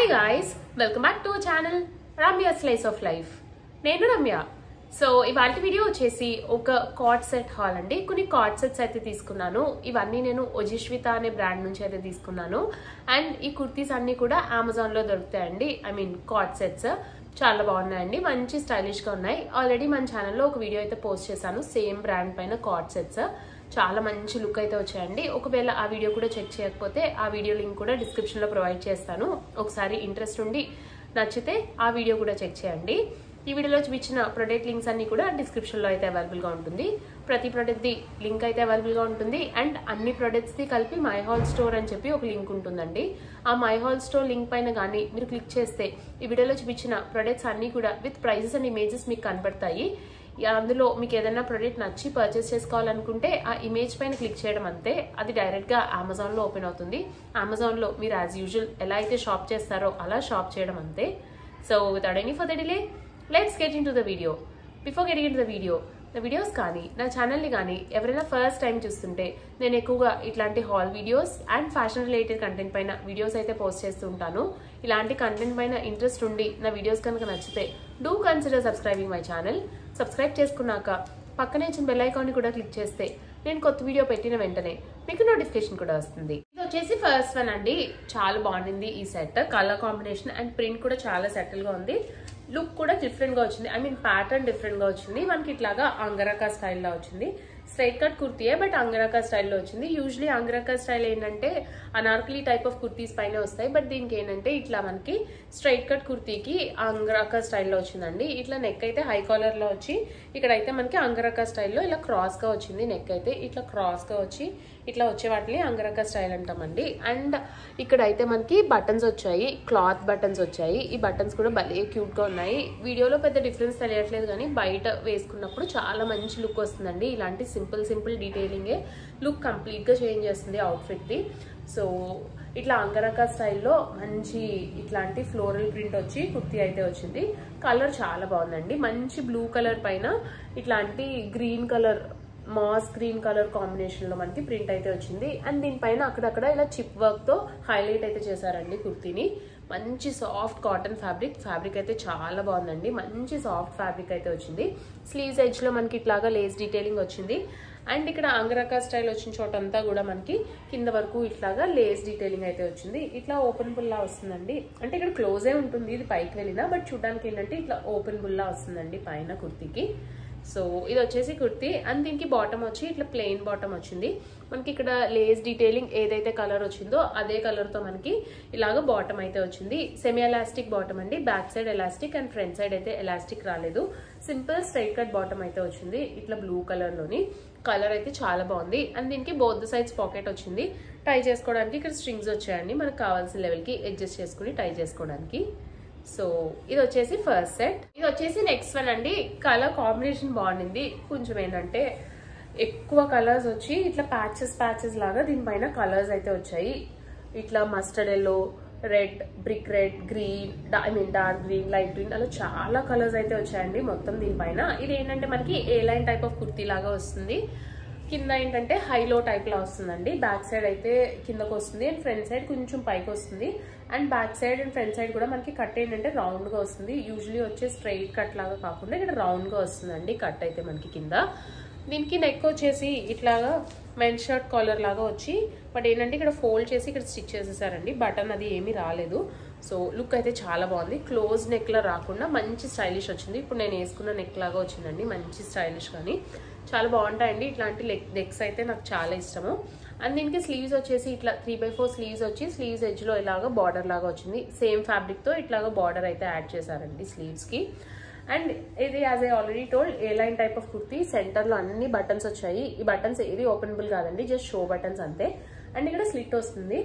hi guys welcome back to channel Ramya slice of life నేను Ramya so ఇవాళ video వచ్చేసి ఒక కార్డ్ సెట్ హాల్ అండి కొన్ని కార్డ్ సెట్స్ అయితే తీసుకున్నాను ఇవన్నీ నేను ఒజిష్విత అనే బ్రాండ్ నుంచి అయితే తీసుకున్నాను అండ్ ఈ కుర్తీస్ అన్ని కూడా అమెజాన్ లో దొరుకుతాయండి ఐ మీన్ కార్డ్ సెట్స్ చాలా బాగున్నాయండి మంచి స్టైలిష్ గా ఉన్నాయి ఆల్రెడీ మన ఛానల్లో ఒక వీడియో అయితే పోస్ట్ చేశాను సేమ్ బ్రాండ్ పైన కార్డ్ సెట్స్ చాలా మంచి లుక్ అయితే వచ్చాయండి ఒకవేళ ఆ వీడియో కూడా చెక్ చేయకపోతే ఆ వీడియో లింక్ కూడా డిస్క్రిప్షన్ లో ప్రొవైడ్ చేస్తాను ఒకసారి ఇంట్రెస్ట్ ఉండి నచ్చితే ఆ వీడియో కూడా చెక్ చేయండి ఈ వీడియోలో చూపించిన ప్రొడక్ట్ లింక్స్ అన్ని కూడా డిస్క్రిప్షన్ లో అయితే అవైలబుల్ గా ఉంటుంది ప్రతి ప్రొడక్ట్ ది లింక్ అయితే అవైలబుల్ గా ఉంటుంది అండ్ అన్ని ప్రొడక్ట్స్ ది కలిపి మై హాల్ స్టోర్ అని చెప్పి ఒక లింక్ ఉంటుందండి ఆ మై హాల్ స్టోర్ లింక్ పైన కానీ మీరు క్లిక్ చేస్తే ఈ వీడియోలో చూపించిన ప్రొడక్ట్స్ అన్ని కూడా విత్ ప్రైజెస్ అండ్ ఇమేజెస్ మీకు కనబడతాయి అందులో మీకు ఏదైనా ప్రోడక్ట్ నచ్చి పర్చేస్ చేసుకోవాలనుకుంటే ఆ ఇమేజ్ పైన క్లిక్ చేయడం అంతే అది డైరెక్ట్ గా అమెజాన్ లో ఓపెన్ అవుతుంది అమెజాన్ లో మీరు యాజ్ యూజువల్ ఎలా అయితే షాప్ చేస్తారో అలా షాప్ చేయడం అంతే so without any for the delay let's get into the video before getting in the video నా వీడియోస్ కానీ నా ఛానల్ని కానీ ఎవరైనా ఫస్ట్ టైం చూస్తుంటే నేను ఎక్కువగా ఇట్లాంటి haul videos and fashion related content పైన వీడియోస్ అయితే పోస్ట్ చేస్తూ ఉంటాను ఇలాంటి కంటెంట్ పైన ఇంట్రెస్ట్ ఉండి నా వీడియోస్ కనుక నచ్చితే do consider subscribing my channel subscribe చేసుకున్నాక పక్కనే ఇచ్చిన బెల్ ఐకాన్ కూడా క్లిక్ చేస్తే నేను కొత్త వీడియో పెట్టిన వెంటనే మీకు నోటిఫికేషన్ కూడా వస్తుంది ఇది వచ్చేసి ఫస్ట్ వన్ అండి చాలా బాగుంది ఈ set colour combination and print కూడా చాలా సెటిల్ గా ఉంది లుక్ కూడా డిఫరెంట్ గా వచ్చింది ఐ మీన్ ప్యాటర్న్ డిఫరెంట్ గా వచ్చింది మనకి ఇట్లాగా అంగరకా స్టైల్లో వచ్చింది స్ట్రైట్ కట్ కుర్తీయే బట్ అంగరకా స్టైల్లో వచ్చింది యూజువలీ అంగరకా స్టైల్ ఏంటంటే అనార్కలీ టైప్ ఆఫ్ కుర్తీస్ పైన వస్తాయి బట్ దీనికి ఏంటంటే ఇట్లా మనకి స్ట్రైట్ కట్ కుర్తీకి అంగరకా స్టైల్లో వచ్చిందండి ఇట్లా నెక్ అయితే హై కాలర్ లో వచ్చి ఇక్కడైతే మనకి అంగరకా స్టైల్లో ఇలా క్రాస్ గా వచ్చింది నెక్ అయితే ఇట్లా క్రాస్ గా వచ్చి ఇట్లా వచ్చే వాటిని అంగరకా స్టైల్ అంటామండి అండ్ ఇక్కడ అయితే మనకి బటన్స్ వచ్చాయి క్లాత్ బటన్స్ వచ్చాయి ఈ బటన్స్ కూడా భలే క్యూట్ గా ఉన్నాయి వీడియోలో పెద్ద డిఫరెన్స్ తెలియట్లేదు కానీ బయట వేసుకున్నప్పుడు చాలా మంచి లుక్ వస్తుందండి ఇలాంటి సింపుల్ సింపుల్ డీటెయిలింగే లుక్ కంప్లీట్ గా చేంజ్ చేస్తుంది అవుట్ఫిట్ ది సో ఇట్లా అంగరకా స్టైల్లో మంచి ఇట్లాంటి ఫ్లోరల్ ప్రింట్ వచ్చి కుర్తీ అయితే వచ్చింది కలర్ చాలా బాగుందండి మంచి బ్లూ కలర్ పైన ఇట్లాంటి green colour moss green colour combination లో మనకి ప్రింట్ అయితే వచ్చింది అండ్ దీనిపైన అక్కడక్కడ ఇలా చిప్ వర్క్ తో హైలైట్ అయితే చేశారండి కుర్తీని మంచి సాఫ్ట్ కాటన్ ఫ్యాబ్రిక్ ఫ్యాబ్రిక్ అయితే చాలా బాగుందండి మంచి సాఫ్ట్ ఫ్యాబ్రిక్ అయితే వచ్చింది స్లీవ్స్ ఎడ్జ్ లో మనకి ఇట్లాగా లేస్ డీటెయిలింగ్ వచ్చింది అండ్ ఇక్కడ అంగరకా స్టైల్ వచ్చిన చోటంతా కూడా మనకి కింద వరకు ఇట్లాగా లేస్ డీటెయిలింగ్ అయితే వచ్చింది ఇట్లా ఓపెన్ బుల్లా వస్తుందండి అంటే ఇక్కడ క్లోజే ఉంటుంది ఇది పైకి వెళ్ళినా బట్ చూడడానికి ఏంటంటే ఇట్లా ఓపెన్ బుల్లా వస్తుందండి పైన కుర్తీకి సో ఇది వచ్చేసి కుర్తీ అండ్ దీనికి బాటమ్ వచ్చి ఇట్లా ప్లెయిన్ బాటమ్ వచ్చింది మనకి ఇక్కడ లేస్ డీటెయిలింగ్ ఏదైతే కలర్ వచ్చిందో అదే కలర్ తో మనకి ఇలాగ బాటమ్ అయితే వచ్చింది సెమీ ఎలాస్టిక్ బాటమ్ అండి back side elastic and front side అయితే ఎలాస్టిక్ రాలేదు సింపుల్ స్ట్రైట్ కట్ బాటమ్ అయితే వచ్చింది ఇట్లా బ్లూ కలర్ లోని కలర్ అయితే చాలా బాగుంది అండ్ దీనికి బోత్ సైడ్స్ పాకెట్ వచ్చింది టై చేసుకోవడానికి ఇక్కడ స్ట్రింగ్స్ వచ్చాయండి మనకు కావాల్సిన లెవెల్ కి అడ్జస్ట్ చేసుకుని టై చేసుకోవడానికి సో ఇది వచ్చేసి ఫస్ట్ సెట్ ఇది వచ్చేసి నెక్స్ట్ వన్ అండి కలర్ కాంబినేషన్ బాగుండింది కొంచెం ఏంటంటే ఎక్కువ కలర్స్ వచ్చి ఇట్లా ప్యాచెస్ ప్యాచెస్ లాగా దీనిపైన కలర్స్ అయితే వచ్చాయి ఇట్లా mustard yellow red brick red green I mean dark green light green అలా చాలా కలర్స్ అయితే వచ్చాయండి మొత్తం దీనిపైన ఇది ఏంటంటే మనకి A line type of kurti లాగా వస్తుంది కింద ఏంటంటే హైలో టైప్ లా వస్తుందండి బ్యాక్ సైడ్ అయితే కిందకు వస్తుంది అండ్ ఫ్రంట్ సైడ్ కొంచెం పైకి వస్తుంది and back side and front side కూడా మనకి కట్ ఏంటంటే రౌండ్ గా వస్తుంది యూజువలీ వచ్చే స్ట్రైట్ కట్ లాగా కాకుండా ఇక్కడ రౌండ్ గా వస్తుందండి కట్ అయితే మనకి కింద దీనికి నెక్ వచ్చేసి ఇట్లాగా మెన్ షర్ట్ కాలర్ లాగా వచ్చి బట్ ఏంటంటే ఇక్కడ ఫోల్డ్ చేసి ఇక్కడ స్టిచ్ చేసేసారండి బటన్ అది ఏమీ రాలేదు సో లుక్ అయితే చాలా బాగుంది క్లోజ్ నెక్ లా రాకుండా మంచి స్టైలిష్ వచ్చింది ఇప్పుడు నేను వేసుకున్న నెక్ లాగా వచ్చిందండి మంచి స్టైలిష్ కానీ చాలా బాగుంటాయండి ఇట్లాంటి లెగ్ నెక్స్ అయితే నాకు చాలా ఇష్టము అండ్ దీనికి స్లీవ్స్ వచ్చేసి ఇట్లా త్రీ బై ఫోర్ స్లీవ్స్ వచ్చి స్లీవ్స్ ఎడ్జ్ లో ఇలాగా బార్డర్ లాగా వచ్చింది సేమ్ ఫ్యాబ్రిక్ తో ఇట్లాగా బార్డర్ అయితే యాడ్ చేశారండి స్లీవ్స్ కి అండ్ ఇది as I already told A line type of kurti center లో అన్ని బటన్స్ వచ్చాయి ఈ బటన్స్ ఏది ఓపెనబుల్ కాదండి జస్ట్ షో బటన్స్ అంతే అండ్ ఇక్కడ స్లిట్ వస్తుంది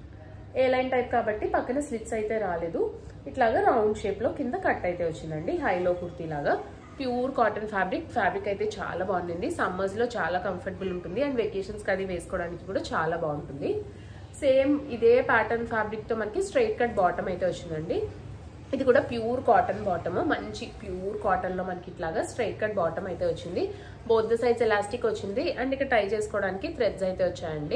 ఏ లైన్ టైప్ కాబట్టి పక్కన స్లిట్స్ అయితే రాలేదు ఇట్లాగా రౌండ్ షేప్ లో కింద కట్ అయితే వచ్చిందండి హైలో కుర్తీ లాగా ప్యూర్ కాటన్ ఫ్యాబ్రిక్ ఫ్యాబ్రిక్ అయితే చాలా బాగుంది సమ్మర్స్ లో చాలా కంఫర్టబుల్ ఉంటుంది అండ్ వెకేషన్స్ అది వేసుకోవడానికి కూడా చాలా బాగుంటుంది సేమ్ ఇదే ప్యాటర్న్ ఫ్యాబ్రిక్ తో మనకి స్ట్రైట్ కట్ బాటమ్ అయితే వచ్చిందండి ఇది కూడా ప్యూర్ కాటన్ బాటమ్ మంచి ప్యూర్ కాటన్ లో మనకి ఇట్లాగా స్ట్రైట్ కట్ బాటమ్ అయితే వచ్చింది బోత్ ద సైడ్స్ ఎలాస్టిక్ వచ్చింది అండ్ ఇక్కడ టై చేసుకోవడానికి థ్రెడ్స్ అయితే వచ్చాయండి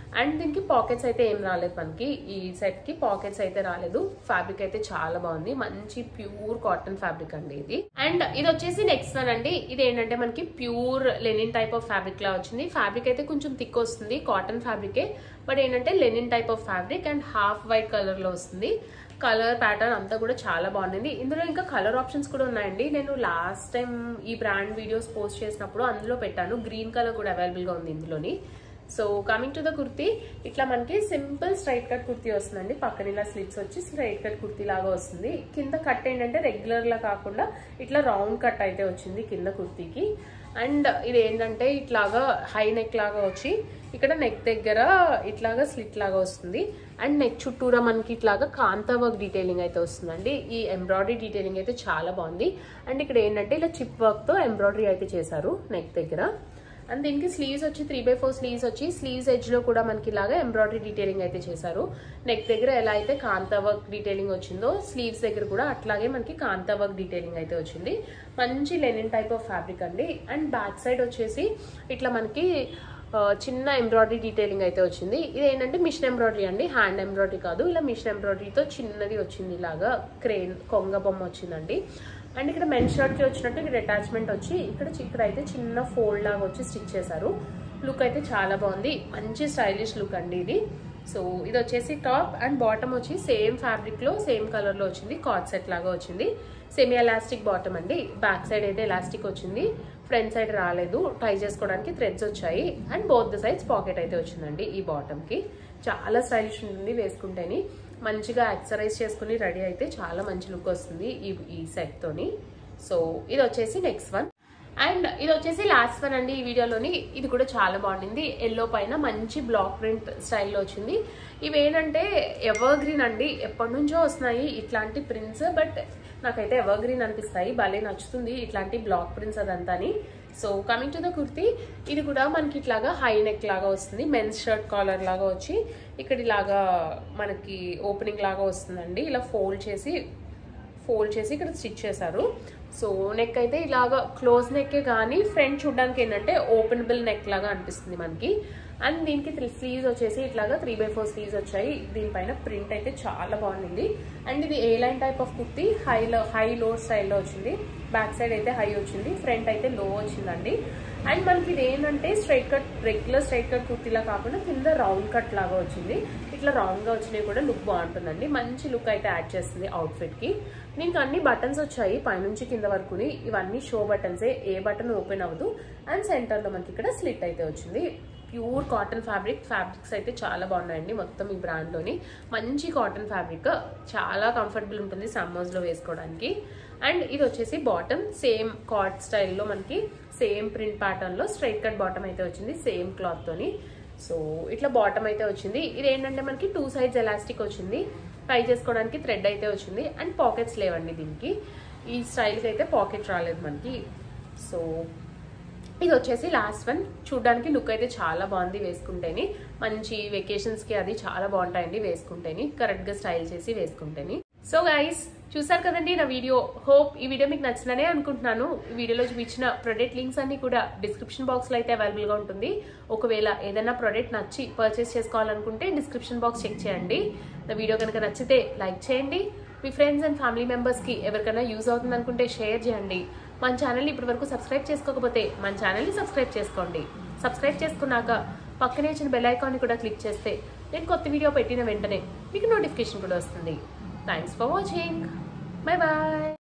అండ్ దీనికి పాకెట్స్ అయితే ఏం రాలేదు మనకి ఈ సెట్ కి పాకెట్స్ అయితే రాలేదు ఫ్యాబ్రిక్ అయితే చాలా బాగుంది మంచి ప్యూర్ కాటన్ ఫ్యాబ్రిక్ అండి ఇది అండ్ ఇది వచ్చేసి నెక్స్ట్ వన్ అండి ఇది ఏంటంటే మనకి pure linen type of fabric లా వచ్చింది ఫ్యాబ్రిక్ అయితే కొంచెం థిక్ వస్తుంది కాటన్ ఫ్యాబ్రికే బట్ ఏంటంటే linen type of fabric and half white colour లో వస్తుంది కలర్ ప్యాటర్న్ అంతా కూడా చాలా బాగుంది ఇందులో ఇంకా కలర్ ఆప్షన్స్ కూడా ఉన్నాయండి నేను లాస్ట్ టైం ఈ బ్రాండ్ వీడియోస్ పోస్ట్ చేసినప్పుడు అందులో పెట్టాను గ్రీన్ కలర్ కూడా అవైలబుల్ గా ఉంది ఇందులోని so coming to the kurti ఇట్లా మనకి సింపుల్ స్ట్రైట్ కట్ కుర్తీ వస్తుందండి పక్కన ఇలా స్లిట్స్ వచ్చి స్ట్రైట్ కట్ కుర్తీ లాగా వస్తుంది కింద కట్ ఏంటంటే రెగ్యులర్ లా కాకుండా ఇట్లా రౌండ్ కట్ అయితే వచ్చింది కింద కుర్తీకి అండ్ ఇది ఏంటంటే ఇట్లాగా హై నెక్ లాగా వచ్చి ఇక్కడ నెక్ దగ్గర ఇట్లాగా స్లిట్ లాగా వస్తుంది అండ్ నెక్ చుట్టూరా మనకి ఇట్లాగా కాంతా వర్క్ డీటెయిలింగ్ అయితే వస్తుందండి ఈ ఎంబ్రాయిడరీ డీటెయిలింగ్ అయితే చాలా బాగుంది అండ్ ఇక్కడ ఏంటంటే ఇలా చిప్ వర్క్ తో ఎంబ్రాయిడరీ అయితే చేశారు నెక్ దగ్గర అండ్ దీనికి స్లీవ్స్ వచ్చి త్రీ బై ఫోర్ స్లీవ్స్ వచ్చి స్లీవ్స్ ఎడ్జ్ లో కూడా మనకి ఇలాగా ఎంబ్రాయిడరీ డీటెయిలింగ్ అయితే చేశారు నెక్ దగ్గర ఎలా అయితే కాంతా వర్క్ డీటెయిలింగ్ వచ్చిందో స్లీవ్స్ దగ్గర కూడా అట్లాగే మనకి కాంతా వర్క్ డీటెయిలింగ్ అయితే వచ్చింది మంచి లెనిన్ టైప్ ఆఫ్ ఫ్యాబ్రిక్ అండి అండ్ బ్యాక్ సైడ్ వచ్చేసి ఇట్లా మనకి ఆ, చిన్న ఎంబ్రాయిడరీ డీటెయిలింగ్ అయితే వచ్చింది ఇది ఏంటంటే మిషన్ ఎంబ్రాయిడరీ అండి హ్యాండ్ ఎంబ్రాయిడరీ కాదు ఇలా మిషన్ ఎంబ్రాయిడరీతో చిన్నది వచ్చింది ఇలాగా క్రేన్ కొంగ బొమ్మ వచ్చిందండి అండ్ ఇక్కడ మెన్ షర్ట్ కి వచ్చినట్టు ఇక్కడ అటాచ్మెంట్ వచ్చి ఇక్కడ చి- ఇక్కడ అయితే చిన్న ఫోల్డ్ లాగా వచ్చి స్టిచ్ చేశారు లుక్ అయితే చాలా బాగుంది మంచి స్టైలిష్ లుక్ అండి ఇది సో ఇది వచ్చేసి టాప్ అండ్ బాటమ్ వచ్చి సేమ్ ఫ్యాబ్రిక్ లో సేమ్ కలర్ లో వచ్చింది కార్డ్ సెట్ లాగా వచ్చింది సెమీ ఎలాస్టిక్ బాటమ్ అండి బ్యాక్ సైడ్ అయితే ఎలాస్టిక్ వచ్చింది ఫ్రంట్ సైడ్ రాలేదు టై చేసుకోవడానికి థ్రెడ్స్ వచ్చాయి and both the sides pocket అయితే వచ్చిందండి ఈ బాటమ్ కి చాలా స్టైలిష్ ఉంటుంది వేసుకుంటేని మంచిగా ఎక్సరైజ్ చేసుకుని రెడీ అయితే చాలా మంచి లుక్ వస్తుంది ఈ ఈ సెట్ తోని సో ఇది వచ్చేసి నెక్స్ట్ వన్ అండ్ ఇది వచ్చేసి లాస్ట్ వన్ అండి ఈ వీడియోలోని ఇది కూడా చాలా బాగుండింది ఎల్లో పైన మంచి బ్లాక్ ప్రింట్ స్టైల్లో వచ్చింది ఇవి ఏంటంటే ఎవర్ గ్రీన్ అండి ఎప్పటి నుంచో వస్తున్నాయి ఇట్లాంటి ప్రింట్స్ బట్ నాకైతే ఎవర్ గ్రీన్ అనిపిస్తాయి భలే నచ్చుతుంది ఇట్లాంటి బ్లాక్ ప్రింట్స్ అదంతాని so coming to the kurti ఇది కూడా మనకి ఇట్లాగా హై నెక్ లాగా వస్తుంది మెన్స్ షర్ట్ కాలర్ లాగా వచ్చి ఇక్కడ ఇలాగా మనకి ఓపెనింగ్ లాగా వస్తుందండి ఇలా ఫోల్డ్ చేసి ఫోల్డ్ చేసి ఇక్కడ స్టిచ్ చేశారు సో నెక్ అయితే ఇలాగ క్లోజ్ నెక్కే కానీ ఫ్రంట్ చూడడానికి ఏంటంటే ఓపెనబుల్ నెక్ లాగా అనిపిస్తుంది మనకి అండ్ దీనికి త్రీ స్లీవ్స్ వచ్చేసి ఇట్లాగా త్రీ బై ఫోర్ స్లీవ్స్ వచ్చాయి దీనిపైన ప్రింట్ అయితే చాలా బాగుంది అండ్ ఇది A line type of kurti high low high low స్టైల్లో వచ్చింది బ్యాక్ సైడ్ అయితే హై వచ్చింది ఫ్రంట్ అయితే లో వచ్చిందండి అండ్ మనకి ఇది ఏంటంటే straight cut regular straight cut కుర్తీలా కాకుండా కింద రౌండ్ కట్ లాగా వచ్చింది ఇట్లా రౌండ్ గా వచ్చినవి కూడా లుక్ బాగుంటుందండి మంచి లుక్ అయితే యాడ్ చేస్తుంది అవుట్ఫిట్ కి దీనికి అన్ని బటన్స్ వచ్చాయి పైనుంచి కింద వరకుని ఇవన్నీ షో బటన్సే ఏ బటన్ ఓపెన్ అవ్వదు అండ్ సెంటర్ లో మనకి ఇక్కడ స్లిట్ అయితే వచ్చింది ప్యూర్ కాటన్ ఫ్యాబ్రిక్ ఫ్యాబ్రిక్స్ అయితే చాలా బాగున్నాయండి మొత్తం ఈ బ్రాండ్ లోని మంచి కాటన్ ఫ్యాబ్రిక్ చాలా కంఫర్టబుల్ ఉంటుంది సమ్మర్స్ లో వేసుకోవడానికి అండ్ ఇది వచ్చేసి బాటమ్ సేమ్ కాట్ స్టైల్లో మనకి సేమ్ ప్రింట్ ప్యాటర్న్ లో స్ట్రైట్ కట్ బాటమ్ అయితే వచ్చింది సేమ్ క్లాత్ తోని సో ఇట్లా బాటమ్ అయితే వచ్చింది ఇది ఏంటంటే మనకి టూ సైడ్స్ ఎలాస్టిక్ వచ్చింది టై చేసుకోవడానికి థ్రెడ్ అయితే వచ్చింది అండ్ పాకెట్స్ లేవండి దీనికి ఈ స్టైల్కి అయితే పాకెట్ రాలేదు మనకి సో ఇది వచ్చేసి లాస్ట్ వన్ చూడడానికి లుక్ అయితే చాలా బాగుంది వేసుకుంటేని మంచి వెకేషన్స్ కి అది చాలా బాగుంటాయండి వేసుకుంటేని కరెక్ట్ గా స్టైల్ చేసి వేసుకుంటేని సో గైస్ చూసారు కదండి నా వీడియో హోప్ ఈ వీడియో మీకు నచ్చిందనే అనుకుంటున్నాను ఈ వీడియోలో చూపించిన ప్రొడక్ట్ లింక్స్ అన్ని కూడా డిస్క్రిప్షన్ బాక్స్ లో అయితే అవైలబుల్ గా ఉంటుంది ఒకవేళ ఏదైనా ప్రొడక్ట్ నచ్చి పర్చేస్ చేసుకోవాలనుకుంటే డిస్క్రిప్షన్ బాక్స్ చెక్ చేయండి నా వీడియో కనుక నచ్చితే లైక్ చేయండి మీ ఫ్రెండ్స్ అండ్ ఫ్యామిలీ మెంబర్స్ కి ఎవరికైనా యూజ్ అవుతుంది అనుకుంటే షేర్ చేయండి మన ఛానల్ని ఇప్పటి వరకు సబ్స్క్రైబ్ చేసుకోకపోతే మన ఛానల్ని సబ్స్క్రైబ్ చేసుకోండి సబ్స్క్రైబ్ చేసుకున్నాక పక్కనే ఇచ్చిన బెల్ ఐకాన్ని కూడా క్లిక్ చేస్తే నేను కొత్త వీడియో పెట్టిన వెంటనే మీకు నోటిఫికేషన్ కూడా వస్తుంది thanks for watching bye bye